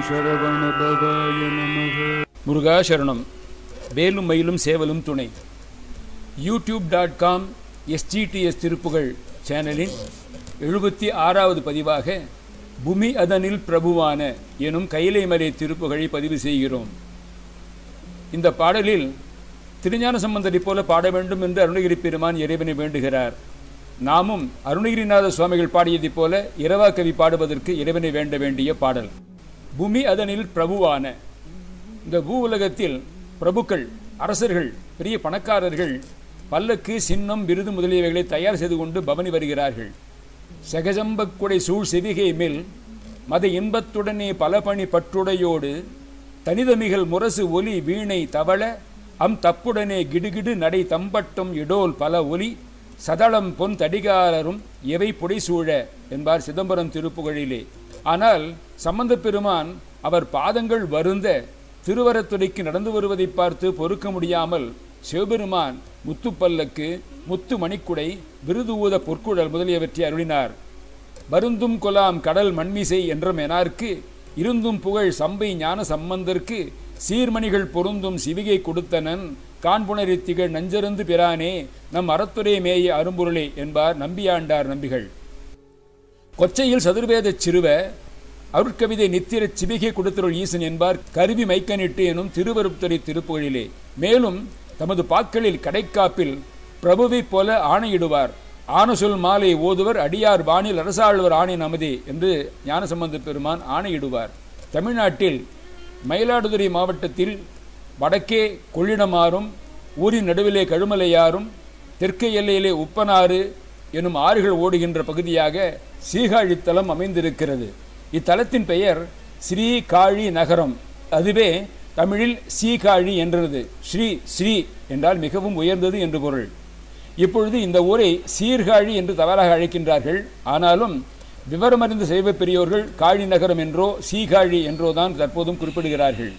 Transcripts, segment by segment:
சரவணபவாய நமக முருகா சரணம் வேலும் மயிலும் சேவலும் துணை YouTube dot com SGTS Thiruppugazh சேனலின் எழுபத்தி ஆறாவது பதிவாக பூமி அதனில் பிரபுவான எனும் கைலைமலை திருப்புகழை பதிவு செய்கிறோம் இந்த பாடலில் திருஞான சம்பந்தரைப் போல பாட வேண்டும் என்று அருணகிரி பெருமான் இறைவனை வேண்டுகிறார் நாமும் அருணகிரிநாத சுவாமிகள் பாடியதைப் போல இரவா கவி பாடுவதற்கு இறைவனை வேண்ட வேண்டிய பாடல் பூமி அதனில் பிரபுவான இந்த பூ உலகத்தில் பிரபுக்கள் அரசர்கள் பெரிய பணக்காரர்கள் பல்லக்கு சின்னம் விருது முதலியவைகளை தயார் செய்து கொண்டு பவனி வருகிறார்கள் சகஜம்பக்குடை சூழ் செவிகை மேல் மத இன்பத்துடனே பல பணி பற்றுடையோடு தனிதமிகள் முரசு ஒலி வீணை தவள அம் தப்புடனே கிடுகிடு நடை தம்பட்டும் இடோல் பல ஒலி சதளம் பொன் தடிகாரரும் எவை புடைசூழ என்பார் சிதம்பரம் திருப்புகழிலே ஆனால் சம்பந்தப் பெருமான் அவர் பாதங்கள் வருந்த திருவரத்துறைக்கு நடந்து வருவதை பார்த்து பொறுக்க முடியாமல் சிவபெருமான் முத்துப்பல்லக்கு முத்து மணிக்குடை விருது ஊத பொற்குழல் முதலியவற்றை அருளினார் வருந்தும் கொலாம் கடல் மண்மிசை என்றும் எனார்க்கு இருந்தும் புகழ் சம்பை ஞான சம்பந்தர்க்கு சீர்மணிகள் பொருந்தும் சிவிகை கொடுத்தனன் காண்புணரி திகழ் நஞ்சருந்து பிரானே நம் அறத்துறை மேய அரும்பொருளே என்பார் நம்பியாண்டார் நம்பிகள் கொச்சையில் சதுர்வேதச் சிறுவ அருட்கவிதை நித்திர சிபிகை கொடுத்தருள் ஈசன் என்பார் கருவி மைக்கனிட்டு எனும் திருவருத்துறை திருப்புகழிலே மேலும் தமது பாக்களில் கடைக்காப்பில் பிரபுவைப் போல ஆணையிடுவார் ஆன சொல் மாலை ஓதுவர் அடியார் வானில் அரசாழ்வர் ஆணை நமதே என்று ஞானசம்பந்த பெருமான் ஆணையிடுவார் தமிழ்நாட்டில் மயிலாடுதுறை மாவட்டத்தில் வடக்கே கொள்ளிடமாறும் ஊரின் நடுவிலே கழுமலையாறும் தெற்கு எல்லையிலே உப்பனாறு எனும் ஆறுகள் ஓடுகின்ற பகுதியாக சீகாழித்தலம் அமைந்திருக்கிறது இத்தலத்தின் பெயர் ஸ்ரீ காழி நகரம் அதுவே தமிழில் சீகாழி என்றது ஸ்ரீ ஸ்ரீ என்றால் மிகவும் உயர்ந்தது என்று பொருள் இப்பொழுது இந்த ஊரை சீர்காழி என்று தவறாக அழைக்கின்றார்கள் ஆனாலும் விவரமறிந்த சைவ பெரியோர்கள் காழி நகரம் என்றோ சீகாழி என்றோ தான் தற்போதும் குறிப்பிடுகிறார்கள்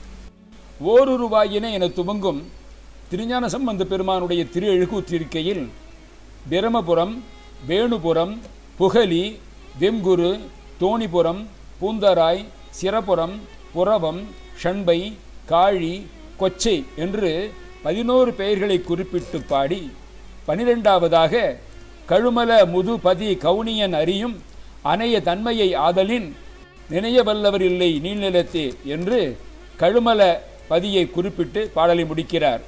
ஓருருவாயின என துவங்கும் திருஞான சம்பந்த பெருமானுடைய திரு எழுக்கூற்றிருக்கையில் பிரமபுரம் வேணுபுரம் புகலி வெம்குரு தோணிபுரம் பூந்தராய் சிரபுரம் புறவம் ஷண்பை காழி கொச்சை என்று பதினோரு பெயர்களை குறிப்பிட்டு பாடி பனிரெண்டாவதாக கழுமல முது பதி கவுனியன் அறியும் அணைய தன்மையை ஆதலின் நினைய வல்லவர் இல்லை நீள்நிலத்தே என்று கழுமல பதியை குறிப்பிட்டு பாடலை முடிக்கிறார்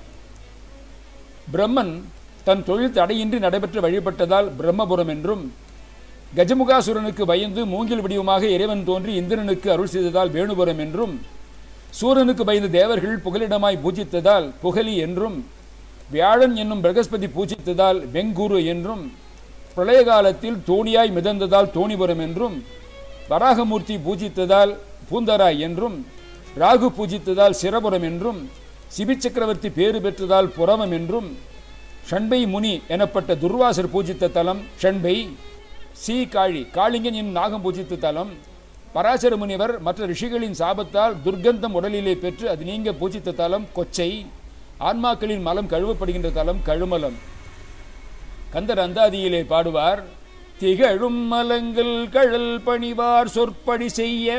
பிரம்மன் தன் தொழில் தடையின்றி நடைபெற்று வழிபட்டதால் பிரம்மபுரம் என்றும் கஜமுகாசுரனுக்கு பயந்து மூங்கில் வடிவமாக இறைவன் தோன்றி இந்திரனுக்கு அருள் செய்ததால் வேணுபுரம் என்றும் சூரனுக்கு பயந்த தேவர்கள் புகலிடமாய் பூஜித்ததால் புகலி என்றும் வியாழன் என்னும் பிரகஸ்பதி பூஜித்ததால் வெங்குரு என்றும் பிரளய காலத்தில் தோணியாய் மிதந்ததால் தோணிபுரம் என்றும் வராகமூர்த்தி பூஜித்ததால் பூந்தராய் என்றும் ராகு பூஜித்ததால் சிரபுரம் என்றும் சிபி சக்கரவர்த்தி பேறு பெற்றதால் புறவம் என்றும் ஷண்பை முனி எனப்பட்ட துர்வாசர் பூஜித்த தலம் ஷண்பை சி காழி காளிங்கன் என்னும் நாகம் பூஜித்த தலம் பராசர முனிவர் மற்ற ரிஷிகளின் சாபத்தால் துர்க்கந்தம் உடலிலே பெற்று அது நீங்க பூஜித்த தலம் கொச்சை ஆன்மாக்களின் மலம் கழுவப்படுகின்ற தலம் கழுமலம் கந்தர் அந்தாதியிலே பாடுவார் திகழும் மலங்கள் கழல் பணிவார் சொற்படி செய்ய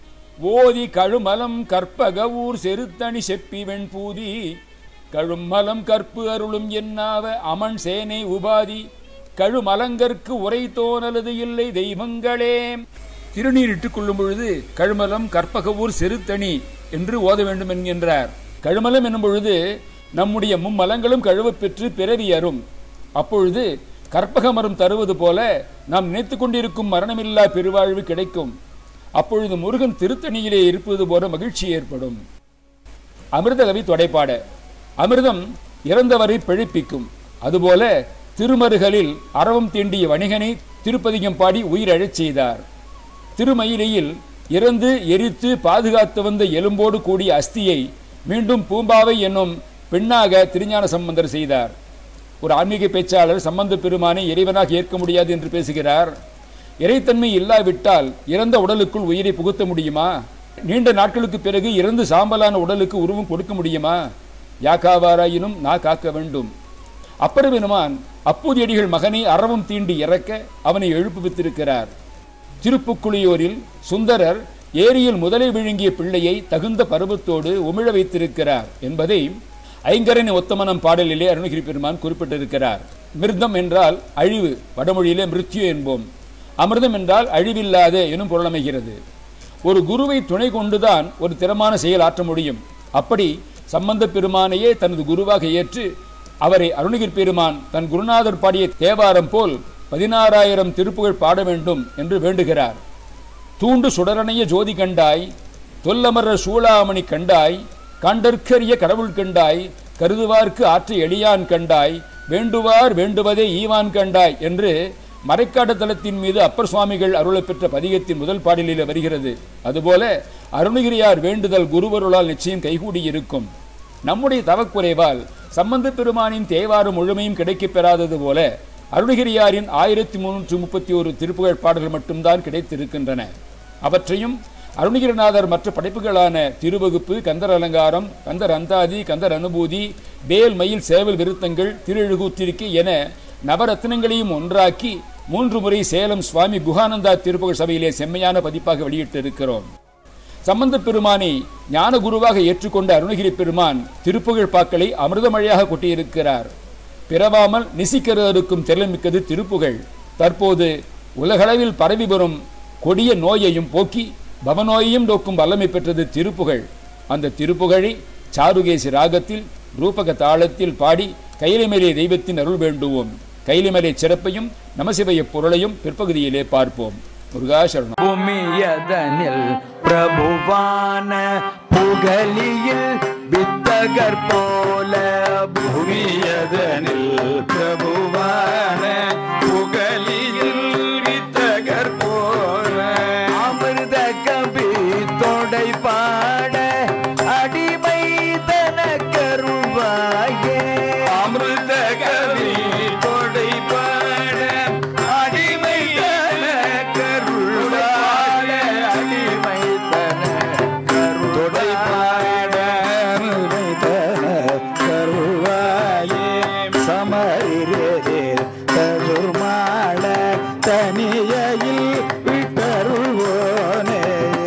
ஓதி கழுமலம் கற்பக ஊர் செருத்தணி செப்பி வெண்பூதி கழுமலம் கற்பு அருளும் என்னாவ அமன் சேனை உபாதி கழுமலங்கற்கு உரை தோனலது இல்லை தெய்வங்களே திருநீர் இட்டுக் கொள்ளும் பொழுது கழுமலம் கற்பகவூர் செருத்தணி என்று ஓத வேண்டும் என்கின்றார் கழுமலம் என்னும் பொழுது நம்முடைய மும்மலங்களும் கழுவப் பெற்று பிறவி அரும் அப்பொழுது கற்பக மரம் தருவது போல நாம் நினைத்து கொண்டிருக்கும் மரணமில்லா பெருவாழ்வு கிடைக்கும் அப்பொழுது முருகன் திருத்தணியிலே இருப்பது போல மகிழ்ச்சி ஏற்படும் அமிர்தகவி தொடைப்பாட அமிர்தம் இறந்தவரை பிழைப்பிக்கும் அதுபோல திருமருகலில் அறவம் தீண்டிய வணிகனை திருப்பதிகம் பாடி உயிரழச் செய்தார் திருமயிலையில் இறந்து எரித்து பாதுகாத்து வந்த எலும்போடு கூடிய அஸ்தியை மீண்டும் பூம்பாவை என்னும் பெண்ணாக திருஞான சம்பந்தர் செய்தார் ஒரு ஆன்மீக பேச்சாளர் சம்பந்த பெருமானை இறைவனாக ஏற்க முடியாது என்று பேசுகிறார் இறைத்தன்மை இல்லாவிட்டால் இறந்த உடலுக்குள் உயிரை புகுத்த முடியுமா நீண்ட நாட்களுக்கு பிறகு இறந்து சாம்பலான உடலுக்கு உருவம் கொடுக்க முடியுமா யாக்காவாராயினும் நான் காக்க வேண்டும் அப்பர் பெருமான் அப்பூதியடிகள் மகனை அறவும் தீண்டி இறக்க அவனை எழுப்புவித்திருக்கிறார் திருப்புக்குளியோரில் சுந்தரர் ஏரியில் முதலை விழுங்கிய பிள்ளையை தகுந்த பருவத்தோடு உமிழ வைத்திருக்கிறார் என்பதை ஐங்கரன் ஒத்தமனம் பாடலிலே அருணகிரி பெருமான் குறிப்பிட்டிருக்கிறார் மிருதம் என்றால் அழிவு வடமொழியிலே மிருத்யு என்போம் அமிர்தம் என்றால் அழிவில்லாத எனும் பொருளமைகிறது ஒரு குருவை துணை கொண்டுதான் ஒரு திறமான செயல் ஆற்ற முடியும் அப்படி சம்பந்த பெருமானையே தனது குருவாக ஏற்று அவரை அருணகிரி பெருமான் தன் குருநாதர் பாடிய தேவாரம் போல் பதினாறாயிரம் திருப்புகழ் பாட வேண்டும் என்று வேண்டுகிறார் தூண்டு சுடரணைய ஜோதி கண்டாய் தொல்லமரர் சூளாமணி கண்டாய் கண்டற்கரிய கடவுள் கண்டாய் கருதுவார்க்கு ஆற்று எளியான் கண்டாய் வேண்டுவார் வேண்டுவதே ஈவான் கண்டாய் என்று மறைக்காடு தலத்தின் மீது அப்பர் சுவாமிகள் அருளை பெற்ற பதிகத்தின் முதல் பாடலில் வருகிறது அதுபோல அருணகிரியார் வேண்டுதல் குருவருளால் நிச்சயம் கைகூடி இருக்கும் நம்முடைய தவக்குறைவால் சம்பந்த பெருமானின் தேவாரம் முழுமையும் கிடைக்கப் பெறாதது போல அருணகிரியாரின் ஆயிரத்தி முன்னூற்றி முப்பத்தி ஒரு திருப்புகழ் பாடல்கள் மட்டும்தான் கிடைத்திருக்கின்றன அவற்றையும் அருணகிரிநாதர் மற்ற படைப்புகளான திருவகுப்பு கந்தர் அலங்காரம் கந்தர் அந்தாதி கந்தர் அனுபூதி வேல் மயில் சேவல் விருத்தங்கள் திருழுகூத்திருக்கை என நவரத்னங்களையும் ஒன்றாக்கி மூன்று முறை சேலம் சுவாமி குகானந்தா திருப்புகழ் சபையிலே செம்மையான பதிப்பாக வெளியிட்டிருக்கிறோம் சம்பந்த பெருமானை ஞான குருவாக ஏற்றுக்கொண்ட அருணகிரி பெருமான் திருப்புகழ் பாக்களை அமிர்தமழையாக கொட்டியிருக்கிறார் பிறவாமல் நிசிக்கிறதற்கும் திறமிக்கது திருப்புகழ் தற்போது உலகளவில் பரவி வரும் கொடிய நோயையும் போக்கி பவநோயையும் நோக்கும் வல்லமை பெற்றது திருப்புகழ் அந்த திருப்புகழை சாருகேசி ராகத்தில் ரூபக தாளத்தில் பாடி கைலிமலை தெய்வத்தின் அருள் வேண்டுவோம் கைலிமலை சிறப்பையும் நமசிவய பொருளையும் பிற்பகுதியிலே பார்ப்போம் முருகாசரணம் பூமியதனில் பிரபுவான புகலியில் வித்தகர் போல பூமியதனில் பிரபுவான புகலியில் வித்தகர் போல அமிர்த கவி தொடை பாட அடிமை தன கருவாயே அமிர்த கவி தொடை பாட அடிமை தன கருளாய அடிமை தன கருளை பாட அடிமை தன கருவாயே சமரிரே தருமாள தனியில் விட்டருள்வோனே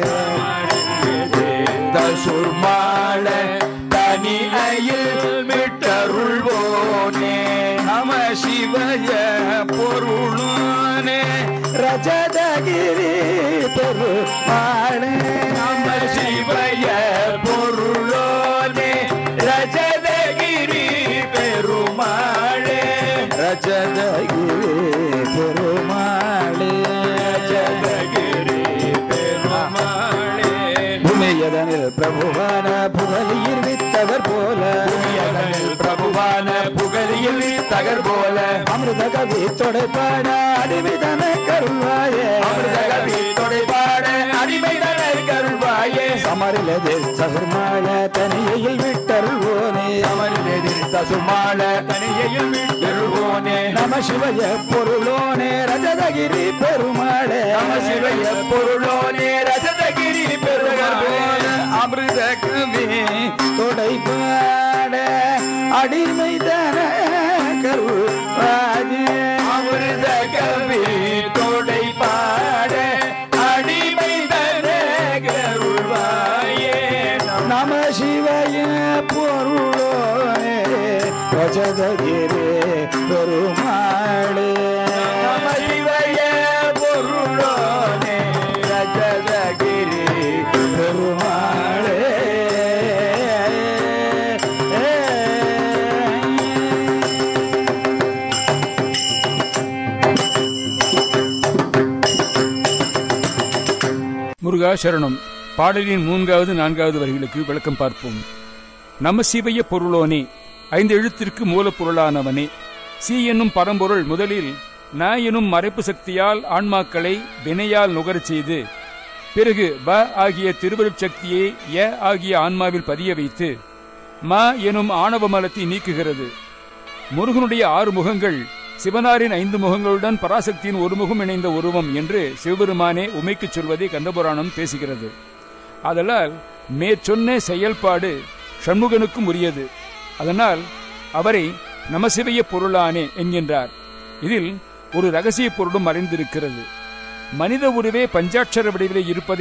தசுர்மாள தனியில் விட்டருள்வோனே நம சிவய பொருளோனே ரஜதகிரி பெருமாளே நம சிவய பொருளோனே ரஜதகிரி பெருமாளே ரஜதகிரி பெருமாளே ரஜதகிரி பெருமாளே பூமியதனில் பிரபுவான புகழியில் வித்தவர் போல பூமியதனில் பிரபுவான புகழியில் வித்தகர் போல அமிர்த கவி தொடைப்பாட அடிமைதன கருள்வாயே அமிர்த கவி தொடைப்பாட அடிமைதன கருள்வாயே சமரிலதில் சகுர்மாள தனியில் விட்டருள்வோனே அமரிலதில் தசுமாள தனியில் விட்டருள்வோனே நம சிவய பொருளோனே ரஜதகிரி பெருமாளே நம சிவய பொருளோனே ரஜதகிரி பெருமாளே அமிர்த கவி தொடைப்பாட அடிமை தன கருள்வாயே அமிர்த கவி தொடை பாட அடிமை தன கருள்வாயே நம சிவய பொருளோனே ரஜதகிரி பெருமாளே நம சிவய பொருளோனே ரஜதகிரி பெருமாளே முருகா சரணம் பாடலின் மூன்றாவது நான்காவது வரிகளுக்கு விளக்கம் பார்ப்போம் நம சிவய பொருளோனே ஐந்து எழுத்திற்கு மூலப்பொருளானவனே சி என்னும் பரம்பொருள் முதலில் ந எனும் மறைப்பு சக்தியால் ஆன்மாக்களை வினையால் நுகரச் செய்து பிறகு வ ஆகிய திருவருட் சக்தியை ய ஆகிய ஆன்மாவில் பதிய வைத்து ம எனும் ஆணவ மலத்தை நீக்குகிறது முருகனுடைய ஆறு முகங்கள் சிவனாரின் ஐந்து முகங்களுடன் பராசக்தியின் ஒரு முகம் இணைந்த உருவம் என்று சிவபெருமானே உமைக்குச் சொல்வதை கந்தபுராணம் பேசுகிறது அதனால் மேற்சொன்ன செயல்பாடு சண்முகனுக்கும் உரியது அதனால் அவரை நமசிவய பொருளானே என்கின்றார் இதில் ஒரு ரகசிய பொருளும் மறைந்திருக்கிறது மனித உருவே பஞ்சாட்சர வடிவிலே இருப்பதை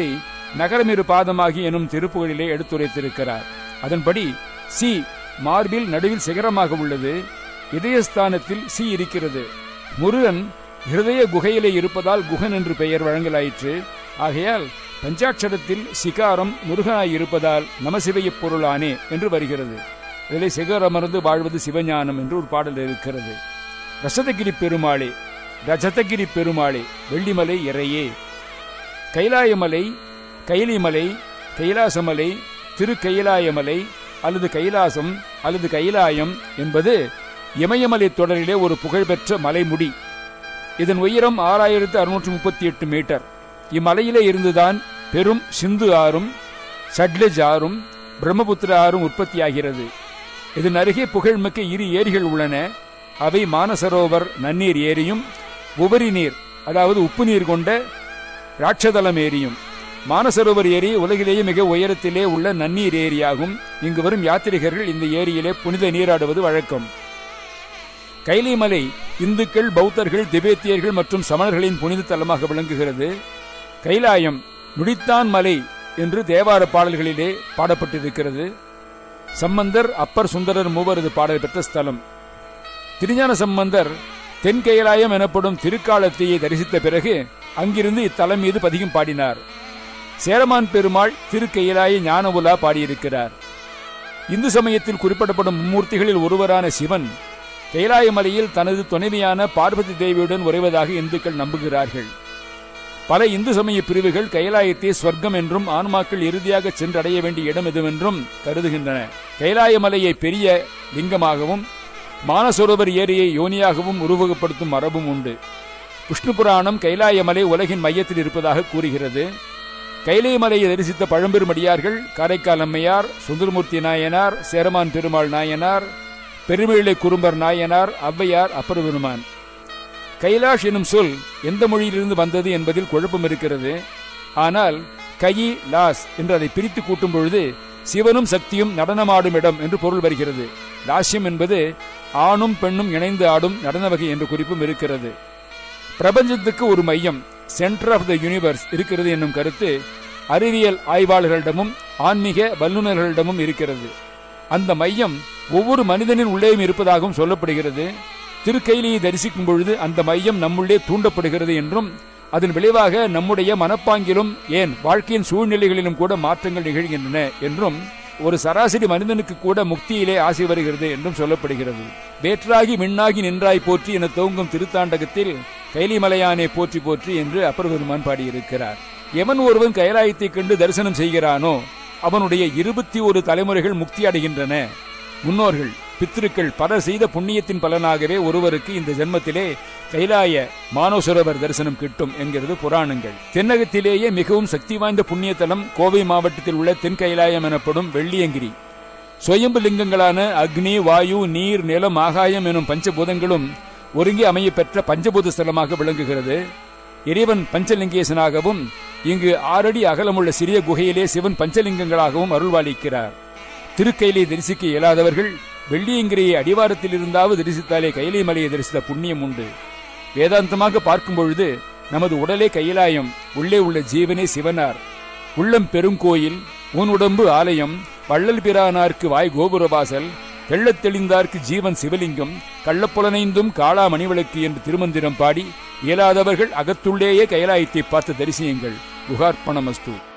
நகரமிரு பாதமாகி எனும் திருப்புகளிலே எடுத்துரைத்திருக்கிறார் அதன்படி சி மார்பில் நடுவில் சிகரமாக உள்ளது இதயஸ்தானத்தில் சி இருக்கிறது முருகன் ஹிருதய குகையிலே இருப்பதால் குகன் என்று பெயர் வழங்கலாயிற்று ஆகையால் பஞ்சாட்சரத்தில் சிகாரம் முருகனாய் இருப்பதால் நமசிவய பொருளானே என்று வருகிறது இதிலே சிகரமர்ந்து வாழ்வது சிவஞானம் என்று ஒரு பாடல் இருக்கிறது ரசதகிரி பெருமாளே ரஜதகிரி பெருமாளே வெள்ளிமலை இறையே கைலாயமலை கைலிமலை கைலாசமலை திருக்கைலாயமலை அல்லது கைலாசம் அல்லது கைலாயம் என்பது இமயமலை தொடரிலே ஒரு புகழ்பெற்ற மலைமுடி இதன் உயரம் ஆறாயிரத்து அறுநூற்று முப்பத்தி எட்டு மீட்டர் இம்மலையிலே இருந்துதான் பெரும் சிந்து ஆறும் சட்லஜ் ஆறும் பிரம்மபுத்திர ஆறும் உற்பத்தியாகிறது இதன் அருகே புகழ்மிக்க இரு ஏரிகள் உள்ளன அவை மானசரோவர் நன்னீர் ஏரியும் உபரி நீர் அதாவது உப்பு நீர் கொண்ட ராட்சதலம் ஏரியும் மானசரோவர் ஏரி உலகிலேயே மிக உயரத்திலே உள்ள நன்னீர் ஏரியாகும் இங்கு வரும் யாத்திரிகர்கள் இந்த ஏரியிலே புனித நீராடுவது வழக்கம் கைலிமலை இந்துக்கள் பௌத்தர்கள் திபேத்தியர்கள் மற்றும் சமணர்களின் புனித தலமாக விளங்குகிறது கைலாயம் நுடித்தான் மலை என்று தேவார பாடல்களிலே பாடப்பட்டிருக்கிறது சம்பந்தர் அப்பர் சுந்தரர் மூவரது பாடல் பெற்ற ஸ்தலம் திருஞான சம்பந்தர் தென் கைலாயம் எனப்படும் திருக்காலத்தையை தரிசித்த பிறகு அங்கிருந்து இத்தலம் மீது பதிகம் பாடினார் சேரமான் பெருமாள் திருக்கையிலாய ஞான உலா பாடியிருக்கிறார் இந்து சமயத்தில் குறிப்பிடப்படும் மும்மூர்த்திகளில் ஒருவரான சிவன் கைலாயமலையில் தனது துணைவியான பார்வதி தேவியுடன் உறைவதாக இந்துக்கள் நம்புகிறார்கள் பல இந்து சமய பிரிவுகள் கைலாயத்தை ஸ்வர்க்கம் என்றும் ஆன்மாக்கள் இறுதியாக சென்றடைய வேண்டிய இடம் எதுவென்றும் கருதுகின்றன கைலாயமலையை பெரிய லிங்கமாகவும் மானசரோவர் ஏரியை யோனியாகவும் உருவகப்படுத்தும் மரபும் உண்டு விஷ்ணு புராணம் கைலாயமலை உலகின் மையத்தில் இருப்பதாக கூறுகிறது கைலைமலையை தரிசித்த பழம்பெருமடியார்கள் காரைக்கால் அம்மையார் சுந்தரமூர்த்தி நாயனார் சேரமான் பெருமாள் நாயனார் பெருமிழை குறும்பர் நாயனார் ஔவையார் அப்பர் பெருமான் கைலாஷ் எனும் சொல் எந்த மொழியிலிருந்து வந்தது என்பதில் குழப்பம் இருக்கிறது ஆனால் கயி லாஸ் என்று அதை பிரித்து கூட்டும் பொழுது சிவனும் சக்தியும் நடனமாடும் இடம் என்று பொருள் வருகிறது லாஸ்யம் என்பது ஆணும் பெண்ணும் இணைந்து ஆடும் நடன வகை என்ற குறிப்பும் இருக்கிறது பிரபஞ்சத்துக்கு ஒரு மையம் சென்டர் ஆஃப் த யூனிவர்ஸ் இருக்கிறது என்னும் கருத்து அறிவியல் ஆய்வாளர்களிடமும் ஆன்மீக வல்லுநர்களிடமும் இருக்கிறது அந்த மையம் ஒவ்வொரு மனிதனின் உள்ளேயும் இருப்பதாகவும் சொல்லப்படுகிறது திருக்கைலியை தரிசிக்கும் பொழுது அந்த மையம் நம்முள்ளே தூண்டப்படுகிறது என்றும் அதன் விளைவாக நம்முடைய மனப்பாங்கிலும் ஏன் வாழ்க்கையின் சூழ்நிலைகளிலும் கூட மாற்றங்கள் நிகழ்கின்றன என்றும் ஒரு சராசரி மனிதனுக்கு கூட முக்தியிலே ஆசை வருகிறது என்றும் சொல்லப்படுகிறது வேற்றாகி விண்ணாகி நின்றாய் போற்றி என துவங்கும் திருத்தாண்டகத்தில் கைலிமலையானே போற்றி போற்றி என்று அப்பர் பெருமான் பாடியிருக்கிறார் எவன் ஒருவன் கைலாயத்தைக் கண்டு தரிசனம் செய்கிறானோ அவனுடைய இருபத்தி ஒரு தலைமுறைகள் முக்தி அடைகின்றன முன்னோர்கள் பித்திருக்கள் பலர் செய்த புண்ணியத்தின் பலனாகவே ஒருவருக்கு இந்த ஜென்மத்திலே கைலாய மானோசரோவர் தரிசனம் கிட்டும் என்கிறது புராணங்கள் தென்னகத்திலேயே மிகவும் சக்தி வாய்ந்த புண்ணியத்தலம் கோவை மாவட்டத்தில் உள்ள தென் கைலாயம் எனப்படும் வெள்ளியங்கிரி சுயம்பு லிங்கங்களான அக்னி வாயு நீர் நிலம் ஆகாயம் எனும் பஞ்சபூதங்களும் ஒருங்கே அமைய பெற்ற பஞ்சபூத ஸ்தலமாக விளங்குகிறது இறைவன் பஞ்சலிங்கேசனாகவும் இங்கு ஆறடி அகலமுள்ள சிறிய குகையிலே சிவன் பஞ்சலிங்கங்களாகவும் அருள்வாளிக்கிறார் திருக்கையிலை தரிசிக்க இயலாதவர்கள் வெள்ளியங்கிரியை அடிவாரத்தில் இருந்தாவது தரிசித்தாலே கைலை மலையை தரிசித்த புண்ணியம் உண்டு வேதாந்தமாக பார்க்கும் பொழுது நமது உடலே கைலாயம் உள்ளே உள்ள ஜீவனே சிவனார் உள்ளம் பெருங்கோயில் உன் உடம்பு ஆலயம் வள்ளல் பிரானார்க்கு வாய் கோபுரவாசல் தெள்ளத் தெளிந்தார்க்கு ஜீவன் சிவலிங்கம் கள்ளப்புலனைந்தும் காளா மணிவிளக்கு என்று திருமந்திரம் பாடி இயலாதவர்கள் அகத்துள்ளேயே கைலாயத்தை பார்த்து தரிசியுங்கள் குகார்ப்பணமஸ்து